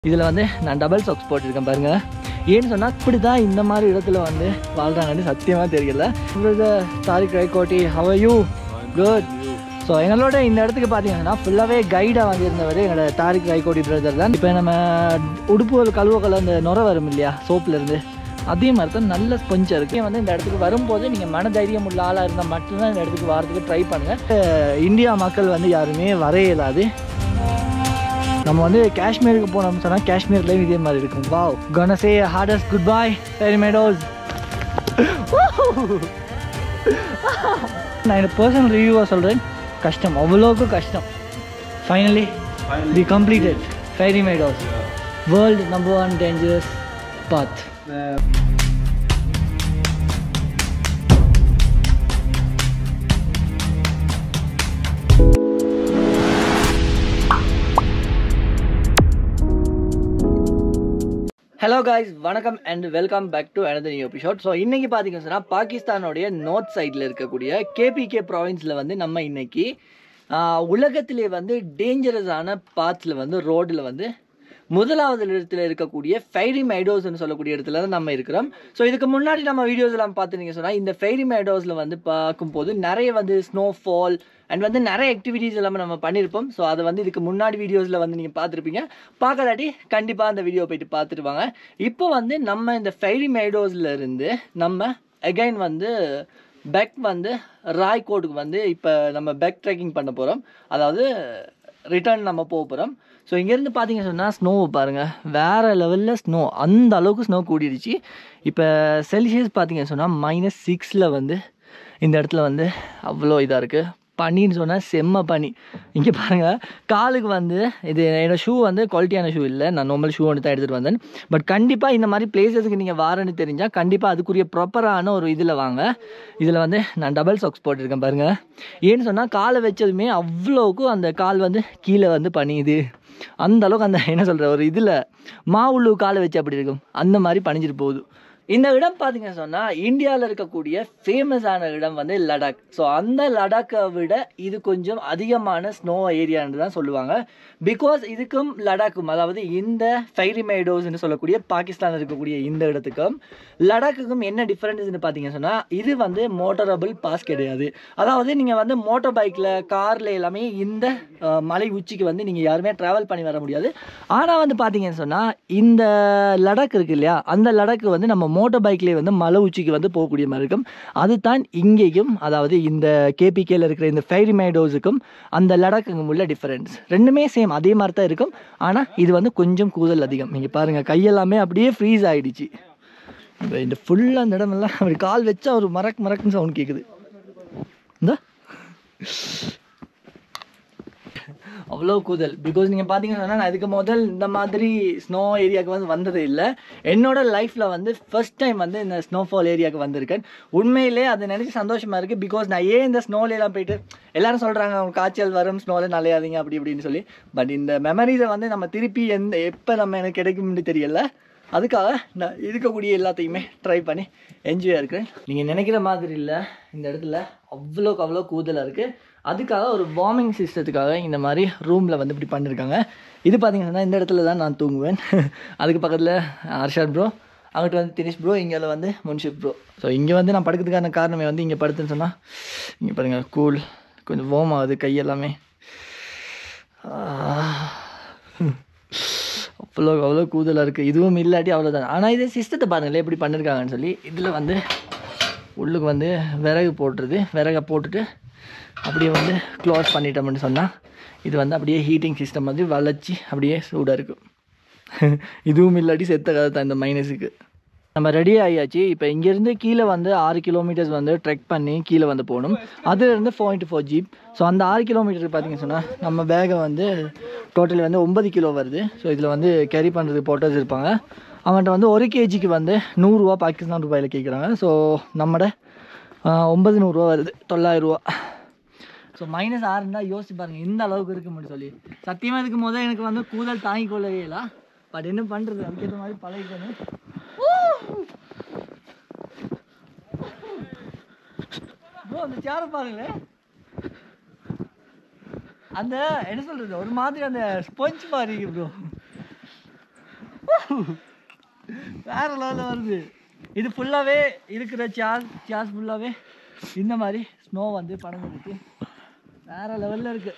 இதில் வந்து நான் டபுள் சாக்ஸ் போட்டிருக்கேன் பாருங்க ஏன்னு சொன்னால் இப்படி தான் இந்த மாதிரி இடத்துல வந்து வாழ்கிறாங்கன்னு சத்தியமாக தெரியல brother Tariq Raikoti how you good so எங்களோட இந்த இடத்துக்கு பார்த்தீங்கன்னா ஃபுல்லாகவே கைடாக வந்திருந்தவர் எங்களோட தாரிக் ரைகோட்டி பிரதர் தான் இப்போ நம்ம உடுப்புகள் கழுவக்கள் அந்த நுர வரும் இல்லையா சோப்புலேருந்து அதே மாதிரி தான் நல்ல ஸ்பஞ்சாக இருக்குது வந்து இந்த இடத்துக்கு வரும்போது நீங்கள் மன தைரியம் உள்ள ஆளாக இருந்தால் மட்டும்தான் இந்த இடத்துக்கு வரதுக்கு ட்ரை பண்ணுங்கள் இந்தியா மக்கள் வந்து யாருமே வர இயலாது நம்ம வந்து காஷ்மீருக்கு போனோம்னு சொன்னால் காஷ்மீர்லேயும் இதே மாதிரி இருக்கும் wow gonna say hardest goodbye Fairy Meadows நான் எனக்கு பர்சனல் ரிவ்யூவாக சொல்கிறேன் கஷ்டம் அவ்வளோக்கு கஷ்டம் finally the completed Fairy Meadows world number one dangerous path hello guys வணக்கம் and welcome back to another new episode so இன்னைக்கு பார்த்தீங்கன்னு சொன்னால் பாகிஸ்தானுடைய நார்த் சைடில் இருக்கக்கூடிய கேபிகே ப்ராவின்ஸில் வந்து நம்ம இன்னைக்கு ஆஹ், உலகத்திலே வந்து டேஞ்சரஸான பாத்தில் வந்து ரோடில் வந்து முதலாவது இடத்துல இருக்கக்கூடிய ஃபைரி மைடோஸ்னு சொல்லக்கூடிய இடத்துல தான் நம்ம இருக்கிறோம் ஸோ இதுக்கு முன்னாடி நம்ம வீடியோஸ் எல்லாம் பார்த்துருங்க சொன்னால் இந்த ஃபைரி மைடோஸில் வந்து பார்க்கும்போது நிறைய வந்து ஸ்னோஃபால் அண்ட் வந்து நிறைய ஆக்டிவிட்டீஸ் எல்லாமே நம்ம பண்ணியிருப்போம் ஸோ அதை வந்து இதுக்கு முன்னாடி வீடியோஸில் வந்து நீங்கள் பார்த்துருப்பீங்க பார்க்கலாட்டி கண்டிப்பாக அந்த வீடியோ போயிட்டு பார்த்துட்டு வாங்க இப்போ வந்து நம்ம இந்த ஃபைரி மைடோஸில் இருந்து நம்ம அகைன் வந்து பெக் வந்து ராய்கோட்டுக்கு வந்து இப்போ நம்ம பெக் ட்ரெக்கிங் பண்ண போகிறோம் அதாவது ரிட்டர்ன் நம்ம போக போகிறோம் ஸோ இங்கேருந்து பார்த்தீங்க சொன்னால் ஸ்னோவை பாருங்கள் வேறு லெவலில் ஸ்னோ அந்த அளவுக்கு ஸ்னோ கூடிடுச்சு இப்போ செல்சியஸ் பார்த்தீங்க சொன்னால் மைனஸ் சிக்ஸில் வந்து இந்த இடத்துல வந்து அவ்வளோ இதாக இருக்குது பனின்னு சொன்னால் செம்ம பனி இங்கே பாருங்கள் காலுக்கு வந்து இது என்னோட ஷூ வந்து குவாலிட்டியான ஷூ இல்லை நான் நார்மல் ஷூ ஒன்று தான் எடுத்துகிட்டு வந்தேன் பட் கண்டிப்பாக இந்த மாதிரி பிளேசஸ்க்கு நீங்கள் வாரன்னு தெரிஞ்சால் கண்டிப்பாக அதுக்குரிய ப்ராப்பரான ஒரு இதில் வாங்க இதில் வந்து நான் டபுள் சாக்ஸ் போட்டிருக்கேன் பாருங்கள் ஏன்னு சொன்னால் காலை வச்சதுமே அவ்வளோக்கு அந்த கால் வந்து கீழே வந்து பனியுது அந்த அளவுக்கு அந்த என்ன சொல்கிற ஒரு இதில் மாவுள்ளு காலை வச்சு அப்படி இருக்கும் அந்த மாதிரி பணிஞ்சிட்டு போகுது இந்த இடம் பார்த்தீங்கன்னு சொன்னால் இந்தியாவில் இருக்கக்கூடிய ஃபேமஸான இடம் வந்து லடாக் ஸோ அந்த லடாக்கை விட இது கொஞ்சம் அதிகமான ஸ்னோ ஏரியான்னு தான் சொல்லுவாங்க பிகாஸ் இதுக்கும் லடாக்கும் அதாவது இந்த ஃபைரி மைடோஸ்னு சொல்லக்கூடிய பாகிஸ்தானில் இருக்கக்கூடிய இந்த இடத்துக்கும் லடாக்குக்கும் என்ன டிஃப்ரென்ஸ்னு பார்த்தீங்கன்னு சொன்னால் இது வந்து மோட்டரபிள் பாஸ் கிடையாது அதாவது நீங்கள் வந்து மோட்டர் பைக்கில் காரில் எல்லாமே இந்த அஹ், மலை உச்சிக்கு வந்து நீங்கள் யாருமே ட்ராவல் பண்ணி வர முடியாது ஆனால் வந்து பார்த்தீங்கன்னு சொன்னால் இந்த லடாக் இருக்கு இல்லையா அந்த லடாக்கு வந்து நம்ம மோட்டர் பைக்லேயே வந்து மலை உச்சிக்கு வந்து போகக்கூடிய மாதிரி இருக்கும் அதுதான் இங்கேயும் அதாவது இந்த கேபிகேல இருக்கிற இந்த ஃபைரி மைடோஸுக்கும் அந்த லடாக்குக்கும் உள்ள டிஃபரன்ஸ் ரெண்டுமே சேம் அதே மாதிரி தான் இருக்கும் ஆனால் இது வந்து கொஞ்சம் கூதல் அதிகம் நீங்கள் பாருங்கள் கையெல்லாமே அப்படியே ஃப்ரீஸ் ஆயிடுச்சு இப்போ இந்த ஃபுல்லாக அந்த இடமெல்லாம் அப்படி கால் வச்சா ஒரு மறக் மறக்குன்னு சவுண்ட் கேட்குது இந்த அவ்வளோ கூதல் பிகாஸ் நீங்கள் பார்த்தீங்கன்னா நான் இதுக்கு முதல் இந்த மாதிரி ஸ்னோ ஏரியாவுக்கு வந்து வந்தது இல்லை என்னோட லைஃப்பில் வந்து ஃபர்ஸ்ட் டைம் வந்து இந்த ஸ்னோஃபால் ஏரியாவுக்கு வந்திருக்கேன் உண்மையிலே அதை நினச்சி சந்தோஷமாக இருக்குது பிகாஸ் நான் ஏன் இந்த ஸ்னோலாம் போயிட்டு எல்லாரும் சொல்கிறாங்க அவங்க காய்ச்சல் வரும் ஸ்னோவில் நலையாதீங்க அப்படி இப்படின்னு சொல்லி பட் இந்த மெமரிஸை வந்து நம்ம திருப்பி எந்த எப்போ நம்ம எனக்கு கிடைக்கும்னு தெரியல அதுக்காக நான் இருக்கக்கூடிய எல்லாத்தையுமே ட்ரை பண்ணி என்ஜாயாக இருக்கிறேன் நீங்கள் நினைக்கிற மாதிரி இல்லை இந்த இடத்துல அவ்வளோக்கு அவ்வளோ கூதலாக இருக்குது அதுக்காக ஒரு வார்மிங் சிஸ்டத்துக்காக இந்த மாதிரி ரூமில் வந்து இப்படி பண்ணியிருக்காங்க இது பார்த்தீங்கன்னா இந்த இடத்துல தான் நான் தூங்குவேன் அதுக்கு பக்கத்தில் அர்ஷாத் ப்ரோ அங்கிட்டு வந்து தினேஷ் ப்ரோ இங்கே வந்து முன்ஷிப் ப்ரோ ஸோ இங்கே வந்து நான் படுக்கிறதுக்கான காரணமே வந்து இங்கே படுத்துன்னு சொன்னால் இங்கே பாருங்கள் கூல் கொஞ்சம் வார்ம் ஆகுது கையெல்லாமே அவ்வளோ அவ்வளோ கூதலாக இருக்குது இதுவும் இல்லாட்டி அவ்வளோதான் ஆனால் இதே சிஸ்டத்தை பாருங்களேன் எப்படி பண்ணியிருக்காங்கன்னு சொல்லி இதில் வந்து உள்ளுக்கு வந்து விறகு போட்டுருது விறகை போட்டுட்டு அப்படியே வந்து க்ளோஸ் பண்ணிட்டோம்னு சொன்னால் இது வந்து அப்படியே ஹீட்டிங் சிஸ்டம் வந்து வளைச்சி அப்படியே சூடாக இருக்கும் இதுவும் இல்லாட்டி செத்த கதை தான் இந்த மைனஸுக்கு நம்ம ரெடி ஆகியாச்சு இப்போ இங்கேருந்து கீழே வந்து ஆறு கிலோமீட்டர்ஸ் வந்து ட்ரெக் பண்ணி கீழே வந்து போகணும் அதுலேருந்து four into four jeep so அந்த ஆறு கிலோமீட்டர் பார்த்தீங்கன்னு சொன்னால் நம்ம பேகை வந்து டோட்டலி வந்து ஒன்பது கிலோ வருது ஸோ இதில் வந்து கேரி பண்ணுறதுக்கு போட்டோஸ் இருப்பாங்க அவன்கிட்ட வந்து ஒரு கேஜிக்கு வந்து நூறுரூவா பாகிஸ்தான் ரூபாயில் கேட்குறாங்க ஸோ நம்மட ஒன்பது நூறுரூவா வருது தொள்ளாயிரரூவா ஸோ மைனஸ் ஆறுன்னா யோசிச்சு பாருங்க இந்த அளவுக்கு இருக்கு மட்டும் சொல்லி சத்தியமாக இதுக்கு முதல் எனக்கு வந்து கூதல் தாங்கிக் கொள்ளவே இல்லை பட் என்ன பண்ணுறது அதுக்கேற்ற மாதிரி பழகிக்கணும் ப்ரோ அந்த சேரை பாருங்களேன் அந்த என்ன சொல்றது ஒரு மாதிரி அந்த ஸ்பஞ்ச் மாதிரி ப்ரோ வேற லெவலில் வருது இது ஃபுல்லாகவே இருக்கிற சார்ஜ் சார்ஜ் ஃபுல்லாகவே இந்த மாதிரி ஸ்னோ வந்து படங்குருக்கு வேற லெவலில் இருக்கு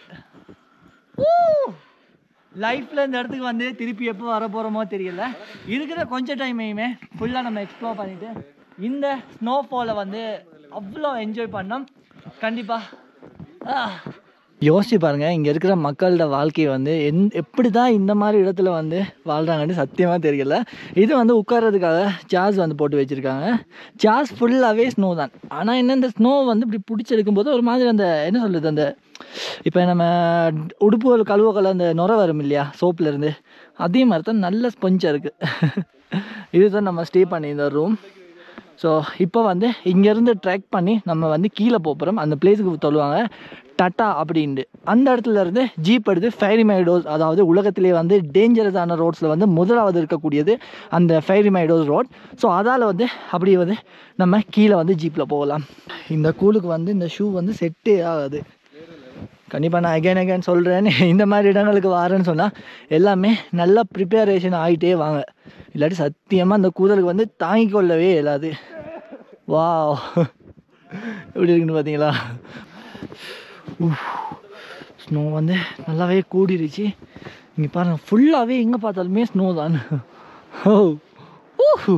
லைஃப்பில் இந்த இடத்துக்கு வந்து திருப்பி எப்போ வர போகிறோமோ தெரியல இருக்கிற கொஞ்சம் டைமையுமே ஃபுல்லாக நம்ம எக்ஸ்ப்ளோர் பண்ணிட்டு இந்த ஸ்னோஃபாலை வந்து அவ்வளோ என்ஜாய் பண்ணோம் கண்டிப்பாக யோசிச்சு பாருங்க இங்கே இருக்கிற மக்களோட வாழ்க்கை வந்து எந் எப்படி தான் இந்த மாதிரி இடத்துல வந்து வாழ்கிறாங்கன்னு சத்தியமாக தெரியல இது வந்து உட்கார்றதுக்காக சார்ஜ் வந்து போட்டு வச்சுருக்காங்க சார்ஜ் ஃபுல்லாகவே ஸ்னோ தான் ஆனால் என்ன இந்த ஸ்னோ வந்து இப்படி பிடிச்செடுக்கும் போது ஒரு மாதிரி அந்த என்ன சொல்கிறது அந்த இப்போ நம்ம உடுப்புகள் கழுவக்கல அந்த நுர வரும் இல்லையா சோப்புல இருந்து அதே மாதிரி தான் நல்ல ஸ்பஞ்சாக இருக்குது இதுதான் நம்ம ஸ்டே பண்ணியிருந்த ரூம் ஸோ இப்போ வந்து இங்கேருந்து ட்ராக் பண்ணி நம்ம வந்து கீழே போகிறோம் அந்த பிளேஸுக்கு சொல்லுவாங்க டட்டா அப்படின்ட்டு அந்த இடத்துல இருந்து ஜீப் எடுத்து ஃபைரிமைடோஸ் அதாவது உலகத்திலே வந்து டேஞ்சரஸான ரோட்ஸில் வந்து முதலாவது இருக்கக்கூடியது அந்த ஃபைரிமைடோஸ் ரோட் ஸோ அதால் வந்து அப்படியே வந்து நம்ம கீழே வந்து ஜீப்பில் போகலாம் இந்த கூலுக்கு வந்து இந்த ஷூ வந்து செட்டே ஆகாது கண்டிப்பாக நான் அகைன் அகைன் சொல்கிறேன் இந்த மாதிரி இடங்களுக்கு வரேன்னு சொன்னால் எல்லாமே நல்லா ப்ரிப்பேரேஷன் ஆகிட்டே வாங்க இல்லாட்டி சத்தியமாக அந்த கூதலுக்கு வந்து தாங்கிக் கொள்ளவே இயலாது வா எப்படி இருக்குன்னு பார்த்தீங்களா ஸ்னோ வந்து நல்லாவே கூடிருச்சு இங்கே பாருங்க ஃபுல்லாகவே எங்கே பார்த்தாலுமே ஸ்னோ தான் ஓ ஊஹு.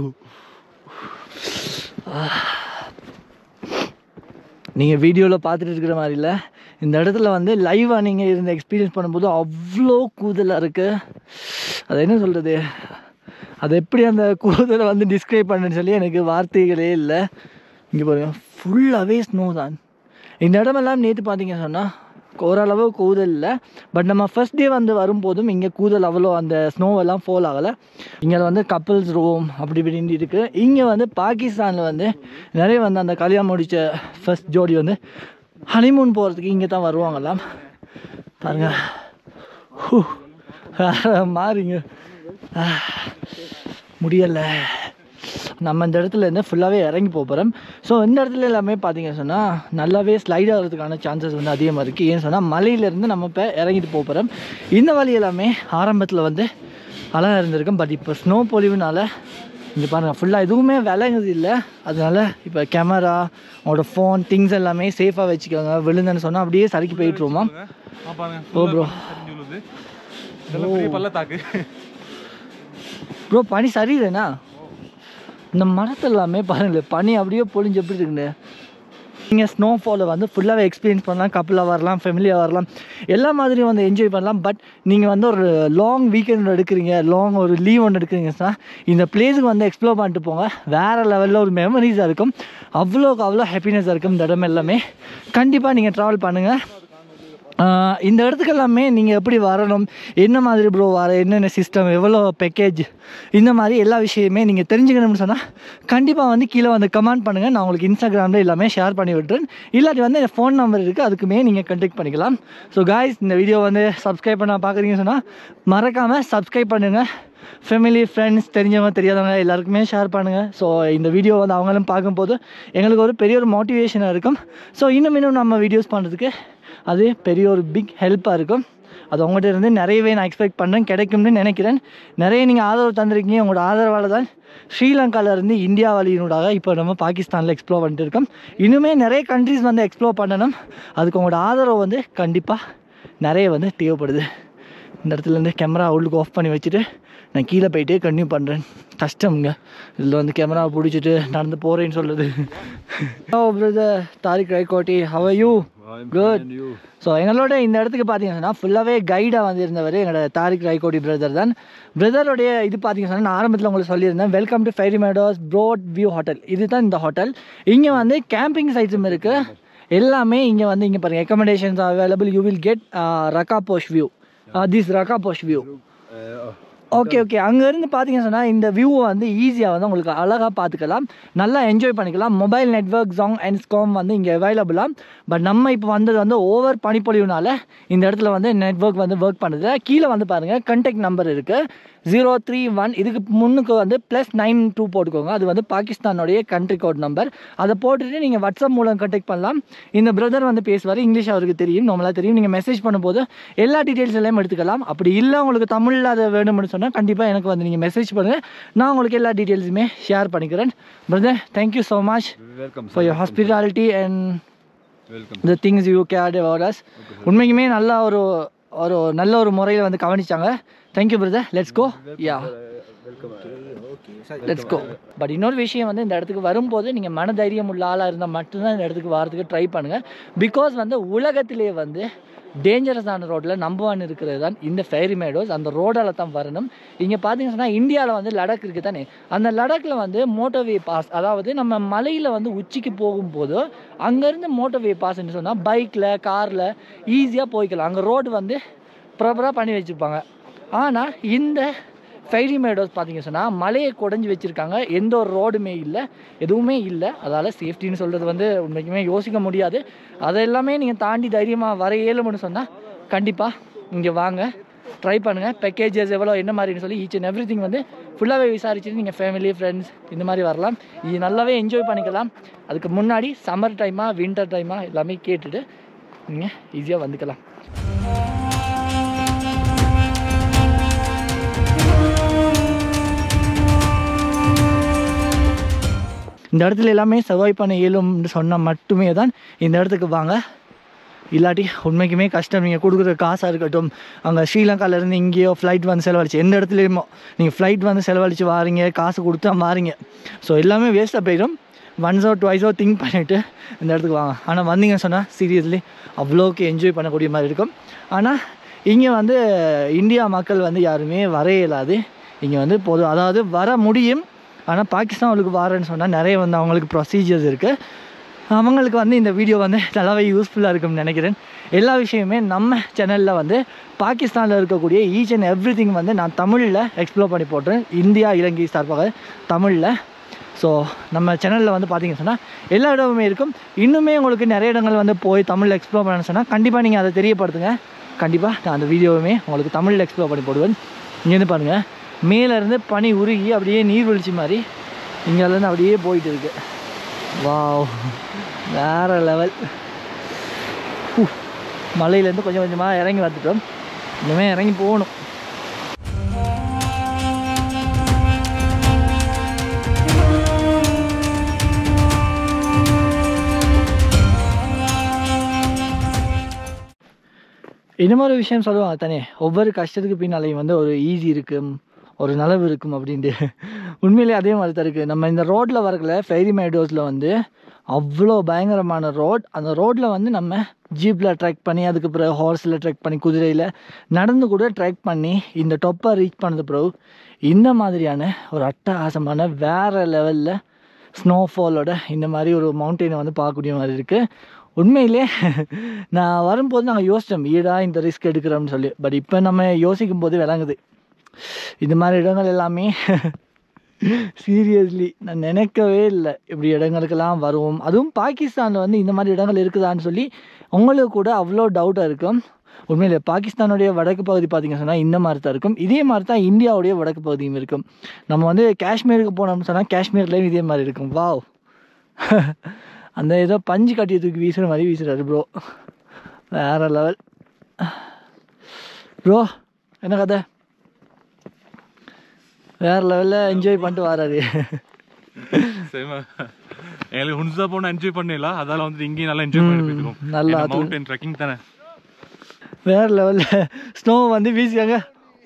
நீங்கள் வீடியோவில் பார்த்துட்டு இருக்கிற மாதிரி இல்லை இந்த இடத்துல வந்து லைவாக நீங்கள் இருந்த எக்ஸ்பீரியன்ஸ் பண்ணும்போது அவ்வளோ கூதலாக இருக்குது அது என்ன சொல்கிறது அது எப்படி அந்த கூதலை வந்து டிஸ்கிரைப் பண்ணுன்னு சொல்லி எனக்கு வார்த்தைகளே இல்லை இங்கே பாருங்க ஃபுல்லாகவே ஸ்னோ தான் இந்த இடமெல்லாம் நேற்று பார்த்தீங்க சொன்னால் ஓரளவு கூதல் இல்லை பட் நம்ம ஃபர்ஸ்ட் டே வந்து வரும்போதும் இங்கே கூதல் அவ்வளோ அந்த ஸ்னோவெல்லாம் ஃபால் ஆகலை இங்கே வந்து கப்பல்ஸ் ரூம் அப்படி இப்படின்னு இருக்குது இங்கே வந்து பாகிஸ்தானில் வந்து நிறைய வந்து அந்த கல்யாணம் முடித்த ஃபர்ஸ்ட் ஜோடி வந்து ஹனிமூன் போகிறதுக்கு இங்கே தான் வருவாங்களாம் பாருங்க ஹூ, வேற மாறிங்க முடியலை நம்ம இந்த இடத்துல இருந்து ஃபுல்லாகவே இறங்கி போகிறோம் ஸோ இந்த இடத்துல எல்லாமே பார்த்தீங்க சொன்னால் நல்லாவே ஸ்லைட் ஆகிறதுக்கான சான்சஸ் வந்து அதிகமாக இருக்குது ஏன்னு சொன்னால் மலையிலேருந்து நம்ம இப்போ இறங்கிட்டு போகிறோம் இந்த வழி எல்லாமே ஆரம்பத்தில் வந்து அழகாக இருந்திருக்கும் பட் இப்போ ஸ்னோ பொழிவுனால இங்கே பாருங்கள் ஃபுல்லாக எதுவுமே விளங்குது இல்லை அதனால இப்போ கேமரா உங்களோட ஃபோன் திங்ஸ் எல்லாமே சேஃபாக வச்சுக்கோங்க விழுந்தேன்னு சொன்னால் அப்படியே சறுக்கி போயிட்டுருவோமா ஆ பாருங்க ஓ ப்ரோ சரிஞ்சு விழுது இதெல்லாம் பெரிய பள்ளத்தாக்கு ப்ரோ பனி சரியில்லைண்ணா இந்த மரத்து எல்லாமே பாருங்களேன் பனி அப்படியே பொழிஞ்சு எப்படி இருக்குன்னு நீங்கள் ஸ்னோஃபாலை வந்து ஃபுல்லாகவே எக்ஸ்பீரியன்ஸ் பண்ணலாம் கப்பலாக வரலாம் ஃபெமிலியாக வரலாம் எல்லா மாதிரியும் வந்து என்ஜாய் பண்ணலாம் பட் நீங்கள் வந்து ஒரு லாங் வீக்கெண்ட் எடுக்கிறீங்க லாங் ஒரு லீவ் ஒன்று எடுக்கிறீங்கன்னா இந்த பிளேஸுக்கு வந்து எக்ஸ்ப்ளோர் பண்ணிட்டு போங்க வேறு லெவலில் ஒரு மெமரிஸாக இருக்கும் அவ்வளோக்கு அவ்வளோ ஹாப்பினஸாக இருக்கும் இந்த இடம் எல்லாமே கண்டிப்பாக நீங்கள் ட்ராவல் பண்ணுங்கள் ஆஹ் இந்த இடத்துக்கு எல்லாமே நீங்கள் எப்படி வரணும் என்ன மாதிரி ப்ரோ வர என்னென்ன சிஸ்டம் எவ்வளோ பேக்கேஜ் இந்த மாதிரி எல்லா விஷயமே நீங்கள் தெரிஞ்சுக்கணும்னு சொன்னால் கண்டிப்பாக வந்து கீழே வந்து கமெண்ட் பண்ணுங்கள் நான் உங்களுக்கு இன்ஸ்டாகிராமில் எல்லாமே ஷேர் பண்ணி விட்டுறேன் இல்லாட்டி வந்து என் ஃபோன் நம்பர் இருக்குது அதுக்குமே நீங்கள் கண்டெக்ட் பண்ணிக்கலாம் ஸோ காய்ஸ் இந்த வீடியோ வந்து சப்ஸ்கிரைப் பண்ண பார்க்குறீங்கன்னு சொன்னால் மறக்காமல் சப்ஸ்கிரைப் பண்ணுங்கள் ஃபேமிலி ஃப்ரெண்ட்ஸ் தெரிஞ்சவங்க தெரியாதவங்க எல்லாருக்குமே ஷேர் பண்ணுங்கள் ஸோ இந்த வீடியோ வந்து அவங்களும் பார்க்கும்போது எங்களுக்கு ஒரு பெரிய ஒரு மோட்டிவேஷனாக இருக்கும் ஸோ இன்னும் இன்னும் நம்ம வீடியோஸ் பண்ணுறதுக்கு அது பெரிய ஒரு பிக் ஹெல்ப்பாக இருக்கும் அது உங்கள்கிட்ட இருந்து நிறையவே நான் எக்ஸ்பெக்ட் பண்ணுறேன் கிடைக்கும்னு நினைக்கிறேன் நிறைய நீங்கள் ஆதரவு தந்திருக்கீங்க உங்களோட ஆதரவால் தான் ஸ்ரீலங்கால இருந்து இந்தியா வழியினூடாக இப்போ நம்ம பாகிஸ்தானில் எக்ஸ்ப்ளோர் பண்ணிட்டு இருக்கோம் இன்னுமே நிறைய கண்ட்ரிஸ் வந்து எக்ஸ்ப்ளோர் பண்ணணும் அதுக்கு உங்களோட ஆதரவு வந்து கண்டிப்பாக நிறைய வந்து தேவைப்படுது இந்த இடத்துல இருந்து கேமரா உள்ளுக்கு ஆஃப் பண்ணி வச்சுட்டு நான் கீழே போயிட்டு கன்டினியூ பண்ணுறேன் கஷ்டம்ங்க இதில் வந்து கேமரா பிடிச்சிட்டு நடந்து போகிறேன்னு சொல்லுது oh brother Tariq Raikoti how you good so எங்களோட இந்த இடத்துக்கு பார்த்தீங்கன்னா ஃபுல்லாகவே கைடாக வந்திருந்தவர் எங்களோட தாரிக் ராய்கோடி பிரதர் தான் பிரதருடைய இது பார்த்தீங்கன்னா நான் ஆரம்பத்தில் உங்களுக்கு சொல்லியிருந்தேன் welcome to Fairy Meadows broad view hotel இதுதான் இந்த ஹோட்டல் இங்கே வந்து கேம்பிங் சைட்ஸும் இருக்குது எல்லாமே இங்கே வந்து இங்கே பாருங்கள் recommendations available you will get Rakaposhi view this Rakaposhi view okay okay அங்கேருந்து பார்த்தீங்கன்னு சொன்னால் இந்த வியூவை வந்து ஈஸியாக வந்து உங்களுக்கு அழகாக பார்த்துக்கலாம் நல்லா என்ஜாய் பண்ணிக்கலாம் mobile network Zong and SCOM வந்து இங்கே அவைலபிளாக பட் நம்ம இப்போ வந்தது வந்து ஓவர் பனிப்பொழிவுனால இந்த இடத்துல வந்து நெட்ஒர்க் வந்து ஒர்க் பண்ணுது கீழே வந்து பாருங்கள் கண்டெக்ட் நம்பர் இருக்குது ஜீரோ த்ரீ ஒன் இதுக்கு முன்னுக்கு வந்து ப்ளஸ் நைன் டூ போட்டுக்கோங்க அது வந்து பாகிஸ்தானுடைய கண்ட்ரி கோட் நம்பர் அதை போட்டுட்டு நீங்கள் வாட்ஸ்அப் மூலம் கான்டாக்ட் பண்ணலாம் இந்த பிரதர் வந்து பேசுவார் இங்கிலீஷ் அவருக்கு தெரியும் நம்மளாக தெரியும் நீங்கள் மெசேஜ் பண்ணும்போது எல்லா டீட்டெயில்ஸ் எல்லாம் எடுத்துக்கலாம் அப்படி இல்லை உங்களுக்கு தமிழில் அதை வேணும்னு சொன்னால் கண்டிப்பாக எனக்கு வந்து நீங்கள் மெசேஜ் பண்ணுங்கள் நான் உங்களுக்கு எல்லா டீட்டெயில்ஸுமே ஷேர் பண்ணிக்கிறேன் brother thank you so much welcome for your hospitality and welcome the things you cared our us உண்மைக்குமே நல்ல ஒரு ஒரு நல்ல ஒரு முறையில் வந்து கவனிச்சாங்க thank you brother let's go yeah let's go but இன்னொரு விஷயம் வந்து இந்த இடத்துக்கு வரும்போது நீங்கள் மனதைரியம் உள்ள ஆளாக இருந்தால் மட்டும்தான் இந்த இடத்துக்கு வரதுக்கு ட்ரை பண்ணுங்கள் பிகாஸ் வந்து உலகத்திலே வந்து டேஞ்சரஸான ரோட்டில் நம்பர் ஒன் இருக்கிறது தான் இந்த ஃபேரி மேடோஸ் அந்த ரோடால் தான் வரணும் இங்கே பார்த்தீங்கன்னா இந்தியாவில் வந்து லடாக் இருக்குது தானே அந்த லடாக்கில் வந்து மோட்டோவே பாஸ் அதாவது நம்ம மலையில் வந்து உச்சிக்கு போகும்போது அங்கேருந்து மோட்டோவே பாஸ்ன்னு சொன்னால் பைக்கில் காரில் ஈஸியாக போய்க்கலாம் அங்கே ரோடு வந்து ப்ராப்பராக பண்ணி வச்சுருப்பாங்க ஆனால் இந்த ஃபைரி மேடோஸ் பார்த்தீங்க சொன்னால் மலையை குடஞ்சி வச்சுருக்காங்க எந்த ஒரு ரோடுமே இல்லை எதுவுமே இல்லை அதால் சேஃப்டின்னு சொல்கிறது வந்து உண்மைக்குமே யோசிக்க முடியாது அதெல்லாமே நீங்கள் தாண்டி தைரியமாக வர இயலும்னு சொன்னால் கண்டிப்பாக இங்கே வாங்க ட்ரை பண்ணுங்கள் பேக்கேஜஸ் எவ்வளோ என்ன மாதிரின்னு சொல்லி ஈச் அண்ட் எவ்ரி திங் வந்து ஃபுல்லாகவே விசாரிச்சுட்டு நீங்கள் ஃபேமிலி ஃப்ரெண்ட்ஸ் இந்த மாதிரி வரலாம் இது நல்லாவே என்ஜாய் பண்ணிக்கலாம் அதுக்கு முன்னாடி சம்மர் டைமாக வின்டர் டைமாக எல்லாமே கேட்டுட்டு நீங்கள் ஈஸியாக வந்துக்கலாம் இந்த இடத்துல எல்லாமே சர்வை பண்ண இயலும்னு சொன்னால் மட்டுமே தான் இந்த இடத்துக்கு வாங்க இல்லாட்டி உண்மைக்குமே கஷ்டம் நீங்கள் கொடுக்குற காசாக இருக்கட்டும் அங்கே ஸ்ரீலங்காலேருந்து இங்கேயோ ஃப்ளைட் வந்து செலவழிச்சு எந்த இடத்துலையுமோ நீங்கள் ஃப்ளைட் வந்து செலவழித்து வாரீங்க காசு கொடுத்தா வாரீங்க ஸோ எல்லாமே வேஸ்ட்டாக போயிடும் ஒன்ஸோ டுவைஸோ திங்க் பண்ணிவிட்டு இந்த இடத்துக்கு வாங்க ஆனால் வந்தீங்கன்னு சொன்னால் சீரியஸ்லி அவ்வளோக்கு என்ஜாய் பண்ணக்கூடிய மாதிரி இருக்கும் ஆனால் இங்கே வந்து இந்தியா மக்கள் வந்து யாருமே வர இயலாது இங்கே வந்து பொது அதாவது வர முடியும் ஆனால் பாகிஸ்தான் அவங்களுக்கு வரேன்னு சொன்னால் நிறைய வந்து அவங்களுக்கு ப்ரொசீஜர்ஸ் இருக்குது அவங்களுக்கு வந்து இந்த வீடியோ வந்து நல்லாவே யூஸ்ஃபுல்லாக இருக்கும்னு நினைக்கிறேன் எல்லா விஷயமே நம்ம சேனலில் வந்து பாகிஸ்தானில் இருக்கக்கூடிய ஈச் அண்ட் எவ்ரி திங் வந்து நான் தமிழில் எக்ஸ்ப்ளோர் பண்ணி போடுறேன் இந்தியா இலங்கை சார்பாக தமிழில் ஸோ நம்ம சேனலில் வந்து பார்த்தீங்கன்னு சொன்னால் எல்லா இடமுமே இருக்கும் இன்னுமே உங்களுக்கு நிறைய இடங்கள் வந்து போய் தமிழில் எக்ஸ்ப்ளோர் பண்ணணும்னு சொன்னால் கண்டிப்பாக நீங்கள் அதை தெரியப்படுத்துங்க கண்டிப்பாக நான் அந்த வீடியோவுமே உங்களுக்கு தமிழில் எக்ஸ்ப்ளோர் பண்ணி போடுவேன் இங்கேருந்து பாருங்கள் மேலேருந்து பனி உருகி அப்படியே நீர்வீழ்ச்சி மாதிரி இங்கேருந்து அப்படியே போயிட்டு இருக்கு வாவ் வேற லெவல் மலையிலேருந்து கொஞ்சம் கொஞ்சமாக இறங்கி வந்துட்டோம் இனிமேல் இறங்கி போகணும் இந்த மாதிரி விஷயம் சொல்லுவாங்க தானே ஒவ்வொரு கஷ்டத்துக்கு பின்னாலையும் வந்து ஒரு ஈஸி இருக்கும் ஒரு நலவு இருக்கும் அப்படின்ட்டு உண்மையிலேயே அதே மாதிரி தான் இருக்குது நம்ம இந்த ரோட்டில் வரக்குள்ள ஃபெரி மேடோஸில் வந்து அவ்வளோ பயங்கரமான ரோட் அந்த ரோட்டில் வந்து நம்ம ஜீப்பில் ட்ரெக் பண்ணி அதுக்கு பிறகு ஹார்ஸில் ட்ரெக் பண்ணி குதிரையில் நடந்து கூட ட்ரெக் பண்ணி இந்த டொப்பை ரீச் பண்ணது பிறகு இந்த மாதிரியான ஒரு அட்டகாசமான வேறு லெவலில் ஸ்னோஃபாலோட இந்த மாதிரி ஒரு மவுண்டெயினை வந்து பார்க்கக்கூடிய மாதிரி இருக்குது உண்மையிலே நான் வரும்போது நாங்கள் யோசித்தோம் ஈடா இந்த ரிஸ்க் எடுக்கிறோம்னு சொல்லி பட் இப்போ நம்ம யோசிக்கும் போது விளங்குது இந்த மாதிரி இடங்கள் எல்லாமே சீரியஸ்லி நான் நினைக்கவே இல்லை இப்படி இடங்களுக்கெல்லாம் வருவோம் அதுவும் பாகிஸ்தானில் வந்து இந்த மாதிரி இடங்கள் இருக்குதான்னு சொல்லி உங்களுக்கு கூட அவ்வளோ டவுட்டாக இருக்கும் உண்மையிலே பாகிஸ்தானுடைய வடக்கு பகுதி பார்த்திங்க சொன்னால் இந்த மாதிரி தான் இருக்கும் இதே மாதிரி தான் இந்தியாவுடைய வடக்கு பகுதியும் இருக்கும் நம்ம வந்து காஷ்மீருக்கு போனோம்னு சொன்னால் காஷ்மீர்லேயும் இதே மாதிரி இருக்கும் வாவ் அந்த ஏதோ பஞ்சு கட்டியை தூக்கி வீசுகிற மாதிரி வீசுகிறாரு ப்ரோ வேறு லெவல் ப்ரோ என்ன கதை வேறு லெவலில் என்ஜாய் பண்ணிட்டு வராரு சரிமா எங்களுக்கு ஹுன்ஸா போன என்ஜாய் பண்ணல அதால வந்து இங்கேயும் நல்லா என்ஜாய் பண்ணி போயிருக்கோம் நல்லா மவுண்டன் ட்ரெக்கிங் தானே வேறு லெவலில் ஸ்னோ வந்து வீசியாங்க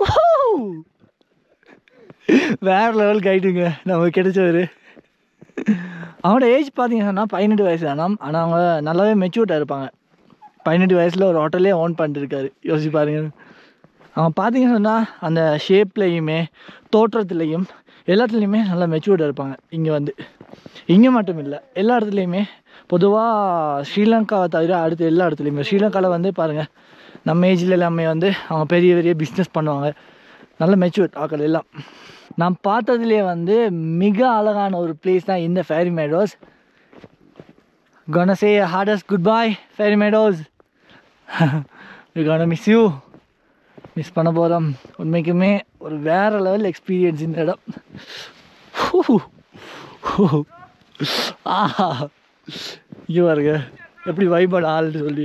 வேறு லெவல் கைடுங்க நமக்கு கிடைச்சவர் அவனோட ஏஜ் பார்த்தீங்கன்னா பதினெட்டு வயசு தானாம் ஆனால் அவங்க நல்லாவே மெச்சூர்டாக இருப்பாங்க பதினெட்டு வயசில் ஒரு ஹோட்டலே ஓன் பண்ணிட்டு இருக்காரு யோசிச்சு பாருங்க அவன் பார்த்தீங்கன்னு சொன்னால் அந்த ஷேப்லேயுமே தோற்றத்துலேயும் எல்லாத்துலேயுமே நல்லா மெச்சூர்டாக இருப்பாங்க இங்கே வந்து இங்கே மட்டும் இல்லை எல்லா இடத்துலையுமே பொதுவாக ஸ்ரீலங்காவை தவிர அடுத்து எல்லா இடத்துலையுமே ஸ்ரீலங்காவில் வந்து பாருங்கள் நம்ம ஏஜில் எல்லாமே வந்து அவங்க பெரிய பெரிய பிஸ்னஸ் பண்ணுவாங்க நல்ல மெச்சூர்ட் ஆக்கள் எல்லாம் நான் பார்த்ததுலேயே வந்து மிக அழகான ஒரு பிளேஸ் தான் இந்த Fairy Meadows gonna say a hardest goodbye, Fairy Meadows. We're gonna miss you. Miss பண்ண போகிறோம் உண்மைக்குமே ஒரு வேற லெவல் எக்ஸ்பீரியன்ஸ் இந்த இடம் ஹூ. ஹூ. ஆஹா இங்கே பாருங்க எப்படி வைபாடு ஆள்னு சொல்லி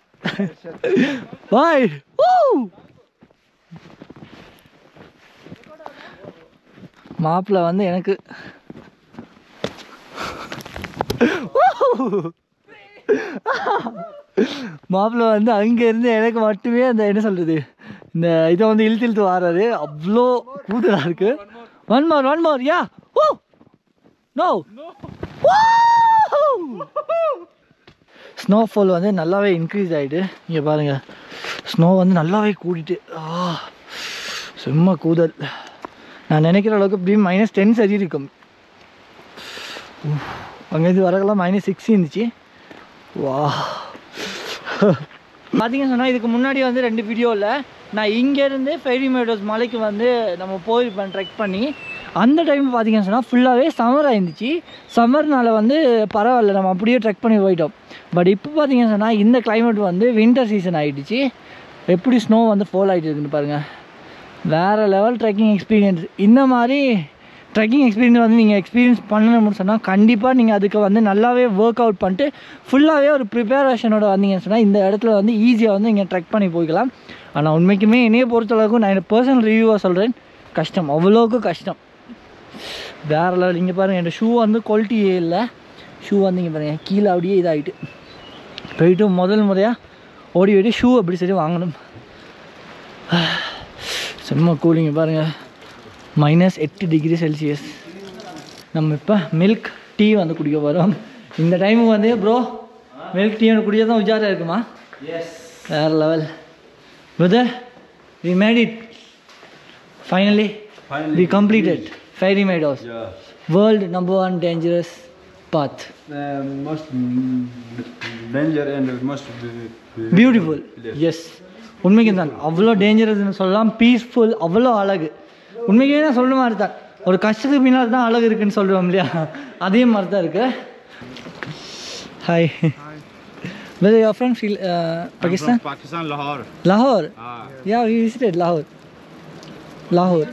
பாய் மாப்பிள்ளை வந்து எனக்கு மாப்பிள்ளை வந்து அங்கேருந்து எனக்கு மட்டுமே அந்த என்ன சொல்கிறது இந்த இதை வந்து இழுத்து இழுத்து வராரு அவ்வளோ கூதலாக இருக்கு one more one more yeah oh no snowfall வந்து நல்லாவே இன்க்ரீஸ் ஆகிட்டு இங்கே பாருங்கள் ஸ்னோ வந்து நல்லாவே கூடிட்டு ஆ செம்ம கூதல் நான் நினைக்கிற அளவுக்கு இப்படி மைனஸ் டென் சரி இருக்கும் அங்கேருந்து வரக்கெல்லாம் மைனஸ் சிக்ஸ் இருந்துச்சு வா பார்த்தீங்கன்னு சொன்னால் இதுக்கு முன்னாடி வந்து ரெண்டு வீடியோவில் நான் இங்கேருந்து ஃபெரி மேடோஸ் மலைக்கு வந்து நம்ம போயிருப்பேன் ட்ரெக் பண்ணி அந்த டைம் பார்த்தீங்கன்னு சொன்னால் ஃபுல்லாகவே சம்மர் ஆயிருந்துச்சு சம்மர்னால வந்து பரவாயில்ல நம்ம அப்படியே ட்ரெக் பண்ணி போயிட்டோம் பட் இப்போ பார்த்தீங்கன்னு சொன்னால் இந்த climate வந்து வின்டர் சீசன் ஆகிடுச்சு எப்படி ஸ்னோ வந்து ஃபால் ஆகிட்டு இருக்குன்னு பாருங்கள் வேறு லெவல் ட்ரெக்கிங் எக்ஸ்பீரியன்ஸ் இந்த மாதிரி ட்ரெக்கிங் எக்ஸ்பீரியன்ஸ் வந்து நீங்கள் எக்ஸ்பீரியன்ஸ் பண்ணணும்னு சொன்னால் கண்டிப்பாக நீங்கள் அதுக்கு வந்து நல்லாவே ஒர்க் அவுட் பண்ணிட்டு ஃபுல்லாகவே ஒரு ப்ரிப்பரேஷனோட வந்தீங்கன்னு சொன்னால் இந்த இடத்துல வந்து ஈஸியாக வந்து நீங்கள் ட்ரெக் பண்ணி போய்க்கலாம் ஆனால் உண்மைக்குமே என்னைய பொறுத்தளவுக்கு நான் என்னோட பர்சனல் ரிவ்யூவாக சொல்கிறேன் கஷ்டம் அவ்வளோக்கு கஷ்டம் வேறு லெவல் இங்கே பாருங்கள் என்னோட ஷூ வந்து குவாலிட்டியே இல்லை ஷூ வந்து இங்கே பாருங்கள் கீழே அப்படியே இதாகிட்டு போயிட்டு முதல் முறையாக ஓடி ஓடி ஷூ அப்படி சரி வாங்கணும் செம்ம கூலிங்க பாருங்கள் மைனஸ் எட்டு டிகிரி செல்சியஸ் நம்ம இப்போ மில்க் டீ வந்து குடிக்க போகிறோம் இந்த டைமுக்கு வந்து ப்ரோ மில்க் டீ வந்து குடிச்சா தான் உஜாராக இருக்குமா வேறு level brother we made it finally we completed Fairy Meadows Yeah. World number one dangerous path The most mm, danger and most b- beautiful yes உண்மைக்கு தான் அவ்வளோ டேஞ்சரஸ்னு சொல்லலாம் பீஸ்ஃபுல் அவ்வளோ அழகு உண்மைக்கே நான் சொல்ற மாதிரி தான் ஒரு கஷ்டத்துக்கு பின்னால் தான் அழகு இருக்குன்னு சொல்கிறோம் இல்லையா அதே மாதிரி தான் இருக்கு hi weather your friend feel Pakistan Pakistan, Lahore. லாகோர் Ah. Yeah we visited லாகோர் லாகோர்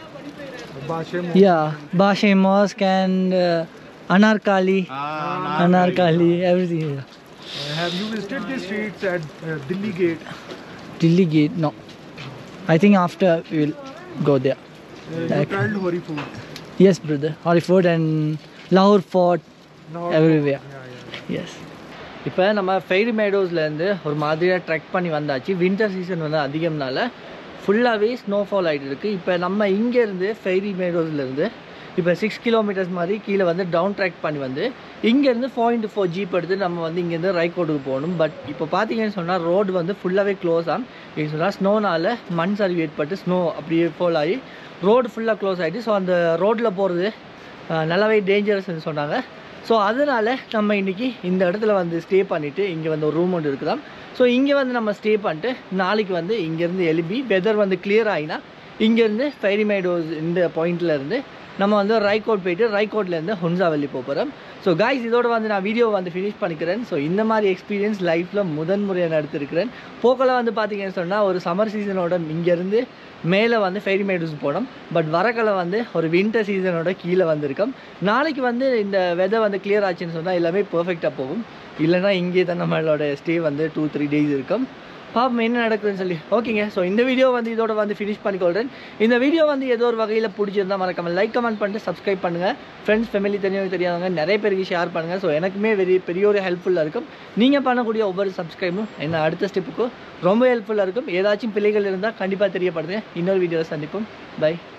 yeah பாஷே mask and அனார்காலி Ah, அனார்காலி every Have you visited the streets at uh, Delhi Gate? Delhi Gate, no. I think after we will go there. Uh, you Like- tried Hori food. Yes, brother. Hori Fort and Lahore Fort, Lahore everywhere. Yeah, yeah. Yes. இப்போ நம்ம fiery மேடோஸ்லேருந்து ஒரு மாதிரியாக trek பண்ணி வந்தாச்சு winter season வந்து அதிகம்னால ஃபுல்லாகவே snowfall ஆகிட்டு இருக்குது இப்போ நம்ம இங்கேருந்து ஃபெய்ரி மேடோஸ்லேருந்து இப்போ சிக்ஸ் கிலோமீட்டர்ஸ் மாதிரி கீழே வந்து டவுன் ட்ராக் பண்ணி வந்து இங்கேருந்து ஃபோர் இன்ட்டு ஃபோர் ஜீப் எடுத்து நம்ம வந்து இங்கேருந்து ரைக்கோட்டுக்கு போகணும் பட் இப்போ பார்த்தீங்கன்னு சொன்னால் ரோடு வந்து ஃபுல்லாகவே க்ளோஸ் ஆகும் இது சொன்னால் ஸ்னோனால் மண் சரிவு ஏற்பட்டு ஸ்னோ அப்படியே ஃபால் ஆகி ரோடு ஃபுல்லாக க்ளோஸ் ஆகிட்டு ஸோ அந்த ரோட்டில் போகிறது நல்லாவே டேஞ்சரஸ்ன்னு சொன்னாங்க ஸோ அதனால் நம்ம இன்றைக்கி இந்த இடத்துல வந்து ஸ்டே பண்ணிவிட்டு இங்கே வந்து ஒரு ரூம் ஒன்று இருக்குதாம் ஸோ இங்கே வந்து நம்ம ஸ்டே பண்ணிட்டு நாளைக்கு வந்து இங்கேருந்து எழுப்பி வெதர் வந்து clear ஆகினா இங்கேருந்து ஃபைரிமைடோஸ் இந்த பாயிண்ட்ல இருந்து நம்ம வந்து ரைகோட் போயிட்டு ரைகோட்லேருந்து ஹுன்சாவல்லி போக போகிறோம் ஸோ காய்ஸ் இதோட வந்து நான் வீடியோ வந்து ஃபினிஷ் பண்ணிக்கிறேன் ஸோ இந்த மாதிரி எக்ஸ்பீரியன்ஸ் லைஃப்பில் முதன் முறையாக நான் எடுத்திருக்கிறேன் போக்கல வந்து பார்த்தீங்கன்னு சொன்னால் ஒரு சம்மர் சீசனோட இங்கேருந்து மேலே வந்து ஃபெரி மேடூஸ் போனோம் பட் வரக்கலை வந்து ஒரு வின்டர் சீசனோட கீழே வந்திருக்கோம் நாளைக்கு வந்து இந்த வெதர் வந்து கிளியர் ஆச்சுன்னு சொன்னால் எல்லாமே பர்ஃபெக்டாக போகும் இல்லைன்னா இங்கே தான் நம்மளோட ஸ்டே வந்து டூ த்ரீ டேஸ் இருக்கும் பாப்போம் என்ன நடக்குதுன்னு சொல்லி ஓகேங்க ஸோ இந்த வீடியோ வந்து இதோட வந்து ஃபினிஷ் பண்ணிக்கொள்கிறேன் இந்த வீடியோ வந்து ஏதோ ஒரு வகையில் பிடிச்சிருந்தா மறக்காம லைக் கமெண்ட் பண்ணிட்டு சப்ஸ்கிரைப் பண்ணுங்கள் ஃப்ரெண்ட்ஸ் ஃபேமிலி தெரிஞ்சவங்க தெரியாதவங்க நிறைய பேருக்கு ஷேர் பண்ணுங்கள் ஸோ எனக்குமே வெரி பெரிய ஒரு ஹெல்ப்ஃபுல்லாக இருக்கும் நீங்கள் பண்ணக்கூடிய ஒவ்வொரு சப்ஸ்கிரைபும் என்ன அடுத்த ஸ்டெப்புக்கு ரொம்ப ஹெல்ப்ஃபுல்லாக இருக்கும் ஏதாச்சும் பிள்ளைகள் இருந்தால் கண்டிப்பாக தெரியப்படுது இன்னொரு வீடியோவில் சந்திப்போம் பை